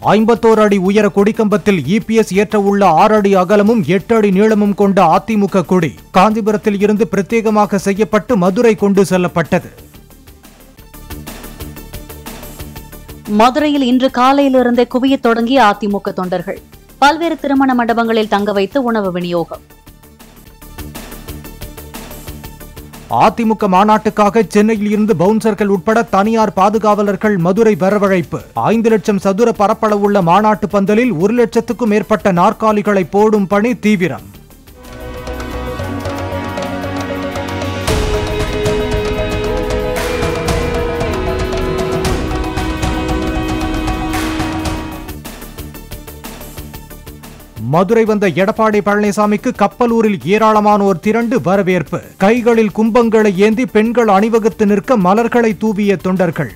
ஐம்பத்தோரு அடி உயர கொடிக்கம்பத்தில் இபிஎஸ் ஏற்ற உள்ள ஆறு அடி அகலமும் எட்டு அடி நீளமும் கொண்ட அதிமுக கொடி காஞ்சிபுரத்தில் இருந்து பிரத்யேகமாக செய்யப்பட்டு மதுரை கொண்டு செல்லப்பட்டது மதுரையில் இன்று காலையிலிருந்தே குவியத் தொடங்கிய அதிமுக தொண்டர்கள் பல்வேறு திருமண மண்டபங்களில் தங்க வைத்து உணவு விநியோகம் அதிமுக மாநாட்டுக்காக சென்னையில் இருந்து பவுன்சர்கள் உட்பட தனியார் பாதுகாவலர்கள் மதுரை வரவழைப்பு ஐந்து லட்சம் சதுர பரப்பளவுள்ள மாநாட்டு பந்தலில் ஒரு லட்சத்துக்கும் மேற்பட்ட நாற்காலிகளை போடும் பணி தீவிரம் மதுரை வந்த எடப்பாடி பழனிசாமிக்கு கப்பலூரில் ஏராளமானோர் திரண்டு வரவேற்பு கைகளில் கும்பங்களை ஏந்தி பெண்கள் அணிவகுத்து நிற்க மலர்களை தூவிய தொண்டர்கள்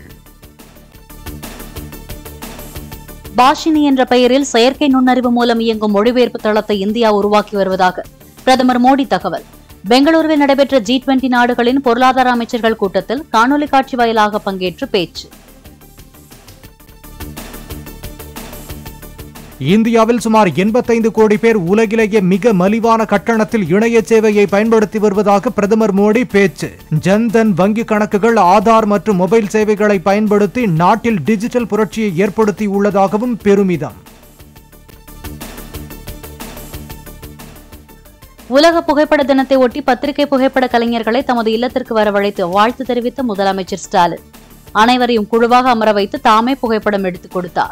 பாஷினி என்ற பெயரில் செயற்கை நுண்ணறிவு மூலம் இயங்கும் மொழிபெயர்ப்பு தளத்தை இந்தியா உருவாக்கி வருவதாக பிரதமர் மோடி தகவல் பெங்களூருவில் நடைபெற்ற ஜி டுவெண்டி நாடுகளின் பொருளாதார அமைச்சர்கள் கூட்டத்தில் காணொலி காட்சி வாயிலாக பங்கேற்று பேச்சு இந்தியாவில் சுமார் எண்பத்தைந்து கோடி பேர் உலகிலேயே மிக மலிவான கட்டணத்தில் இணைய சேவையை பயன்படுத்தி வருவதாக பிரதமர் மோடி பேச்சு ஜன்தன் வங்கி கணக்குகள் ஆதார் மற்றும் மொபைல் சேவைகளை பயன்படுத்தி நாட்டில் டிஜிட்டல் புரட்சியை ஏற்படுத்தி உள்ளதாகவும் பெருமிதம் உலக புகைப்பட தினத்தை ஒட்டி பத்திரிகை புகைப்பட கலைஞர்களை தமது இல்லத்திற்கு வரவழைத்து வாழ்த்து தெரிவித்த முதலமைச்சர் ஸ்டாலின் அனைவரையும் குழுவாக அமர வைத்து தாமே புகைப்படம் எடுத்துக் கொடுத்தார்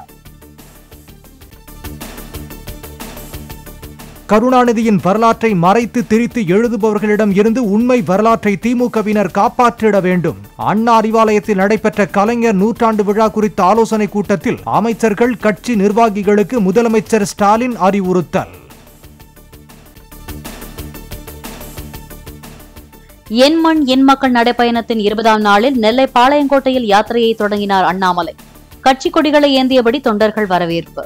கருணாநிதியின் வரலாற்றை மறைத்து திரித்து எழுதுபவர்களிடம் இருந்து உண்மை வரலாற்றை திமுகவினர் காப்பாற்றிட வேண்டும் அண்ணா அறிவாலயத்தில் நடைபெற்ற கலைஞர் நூற்றாண்டு விழா குறித்த ஆலோசனை கூட்டத்தில் அமைச்சர்கள் கட்சி நிர்வாகிகளுக்கு முதலமைச்சர் ஸ்டாலின் அறிவுறுத்தல் என் மண் என் மக்கள் நடைப்பயணத்தின் இருபதாம் நாளில் நெல்லை பாளையங்கோட்டையில் யாத்திரையை தொடங்கினார் அண்ணாமலை கட்சி கொடிகளை ஏந்தியபடி தொண்டர்கள் வரவேற்பு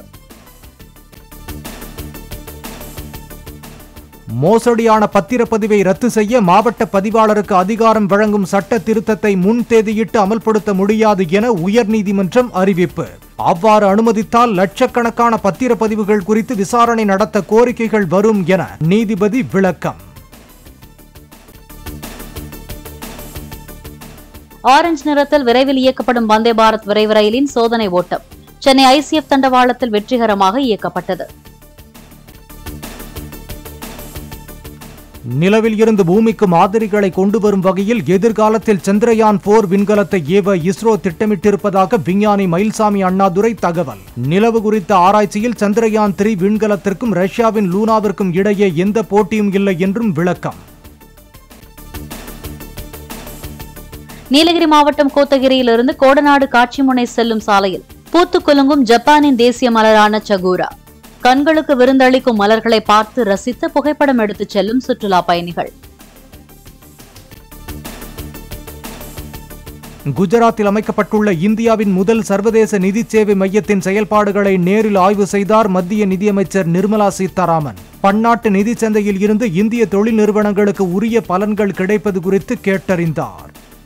மோசடியான பத்திரப்பதிவை ரத்து செய்ய மாவட்ட பதிவாளருக்கு அதிகாரம் வழங்கும் சட்ட திருத்தத்தை முன் தேதியிட்டு அமல்படுத்த முடியாது என உயர்நீதிமன்றம் அறிவிப்பு அவ்வாறு அனுமதித்தால் லட்சக்கணக்கான பத்திரப்பதிவுகள் குறித்து விசாரணை நடத்த கோரிக்கைகள் வரும் என நீதிபதி விளக்கம் ஆரஞ்சு நிறத்தில் விரைவில் இயக்கப்படும் வந்தே பாரத் விரைவு ரயிலின் சோதனை ஓட்டம் சென்னை ஐசிஎஃப் தண்டவாளத்தில் வெற்றிகரமாக இயக்கப்பட்டது நிலவில் இருந்து பூமிக்கு மாதிரிகளை கொண்டு வரும் வகையில் எதிர்காலத்தில் சந்திரயான் போர் விண்கலத்தை ஏவ இஸ்ரோ திட்டமிட்டிருப்பதாக விஞ்ஞானி மயில்சாமி அண்ணாதுரை தகவல் நிலவு குறித்த ஆராய்ச்சியில் சந்திரயான் த்ரீ விண்கலத்திற்கும் ரஷ்யாவின் லூனாவிற்கும் இடையே எந்த போட்டியும் இல்லை என்றும் விளக்கம் நீலகிரி மாவட்டம் கோத்தகிரியிலிருந்து கோடநாடு காட்சிமுனை செல்லும் சாலையில் பூத்து குலுங்கும் ஜப்பானின் தேசிய மலரான சகூரா கண்களுக்கு விருந்தளிக்கும் மலர்களை பார்த்து ரசித்து புகைப்படம் எடுத்துச் செல்லும் சுற்றுலா பயணிகள் குஜராத்தில் அமைக்கப்பட்டுள்ள இந்தியாவின் முதல் சர்வதேச நிதி சேவை மையத்தின் செயல்பாடுகளை நேரில் ஆய்வு செய்தார் மத்திய நிதியமைச்சர் நிர்மலா சீதாராமன் பன்னாட்டு நிதி சந்தையில் இருந்து இந்திய தொழில் நிறுவனங்களுக்கு உரிய பலன்கள் கிடைப்பது குறித்து கேட்டறிந்தார்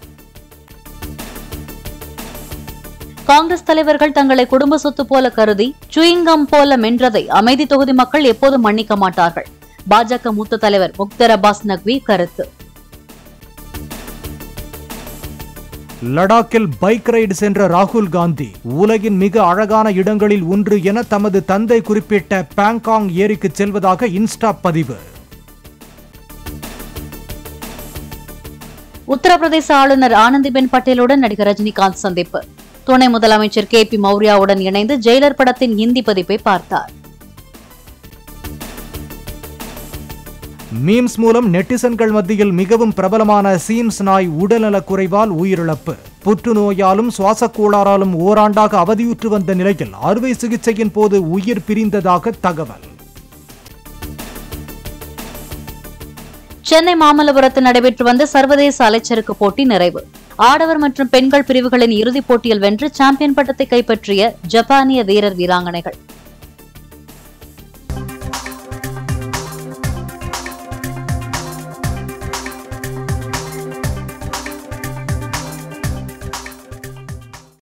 காங்கிரஸ் தலைவர்கள் தங்களை குடும்ப சொத்து போல கருதி சுயிங்கம் போல மென்றதை அமைதி தொகுதி மக்கள் எப்போதும் மன்னிக்க மாட்டார்கள் பாஜக மூத்த தலைவர் முக்தர் அப்பாஸ் நக்வி கருத்து லடாக்கில் பைக் ரைடு சென்ற ராகுல் காந்தி உலகின் மிக அழகான இடங்களில் ஒன்று என தமது தந்தை குறிப்பிட்ட பாங்காங் ஏரிக்கு செல்வதாக இன்ஸ்டா பதிவு உத்தரப்பிரதேச ஆளுநர் ஆனந்திபென் பட்டேலுடன் நடிகர் ரஜினிகாந்த் சந்திப்பு துணை முதலமைச்சர் கே பி மௌரியாவுடன் இணைந்து ஜெயிலர் படத்தின் ஹிந்தி பதிப்பை பார்த்தார் மீம்ஸ் மூலம் நெட்டிசன்கள் மத்தியில் மிகவும் பிரபலமான சீம்ஸ் நாய் உடல்நலக் குறைவால் உயிரிழப்பு புற்றுநோயாலும் சுவாசக் கோளாறாலும் ஓராண்டாக அவதியுற்று வந்த நிலையில் அறுவை சிகிச்சையின் போது உயிர் பிரிந்ததாக தகவல் சென்னை மாமல்லபுரத்தில் நடைபெற்று வந்த சர்வதேச அலைச்சறுக்கு போட்டி நிறைவு ஆடவர் மற்றும் பெண்கள் பிரிவுகளின் இறுதிப் போட்டியில் வென்று சாம்பியன் பட்டத்தை கைப்பற்றிய ஜப்பானிய வீரர் வீராங்கனைகள்